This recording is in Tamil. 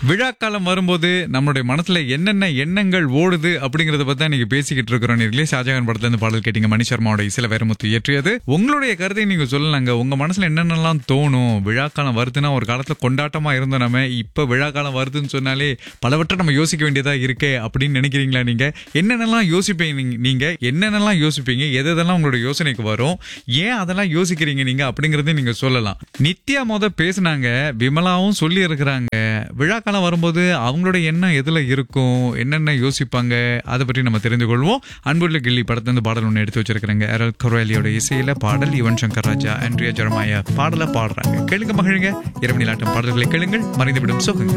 விழாக்காலம் வரும்போது நம்மளுடைய மனசுல என்னென்ன எண்ணங்கள் ஓடுது அப்படிங்கறத பத்தி தான் நீங்க பேசிக்கிட்டு இருக்கிறோம் நீங்களே ஷாஜகான் படத்துல இருந்து பாடல் கேட்டீங்க மணி சர்மாவோட இசையில வேறமுத்து இயற்றியது உங்களுடைய கருத்தை நீங்க சொல்லலாங்க உங்க மனசுல என்னென்னலாம் தோணும் விழாக்காலம் வருதுன்னா ஒரு காலத்துல கொண்டாட்டமா இருந்தோம் நம்ம இப்ப விழாக்காலம் வருதுன்னு சொன்னாலே பலவற்றை நம்ம யோசிக்க வேண்டியதா இருக்கே அப்படின்னு நினைக்கிறீங்களா நீங்க என்னென்னலாம் யோசிப்பீங்க நீங்க- நீங்க என்னென்னலாம் யோசிப்பீங்க எது எதெல்லாம் உங்களோட யோசனைக்கு வரும் ஏன் அதெல்லாம் யோசிக்கிறீங்க நீங்க அப்படிங்கறத நீங்க சொல்லலாம் நித்யா மொத பேசுனாங்க விமலாவும் சொல்லி இருக்கிறாங்க விழாக்காலம் வரும்போது அவங்களோட எண்ணம் எதுல இருக்கும் என்னென்ன யோசிப்பாங்க அதை பற்றி நம்ம தெரிந்து கொள்வோம் அன்புள்ள கில்லி படத்துல பாடல் ஒன்று எடுத்து வச்சிருக்கிறாங்க எரல் கொரோலியோட இசையில பாடல் யுவன் சங்கர் ராஜா அன்றியா ஜெரமாயா பாடல பாடுறாங்க கேளுங்க மகிழுங்க இரவு நிலாட்டம் பாடல்களை கேளுங்கள் மறைந்துவிடும் சுகங்கள்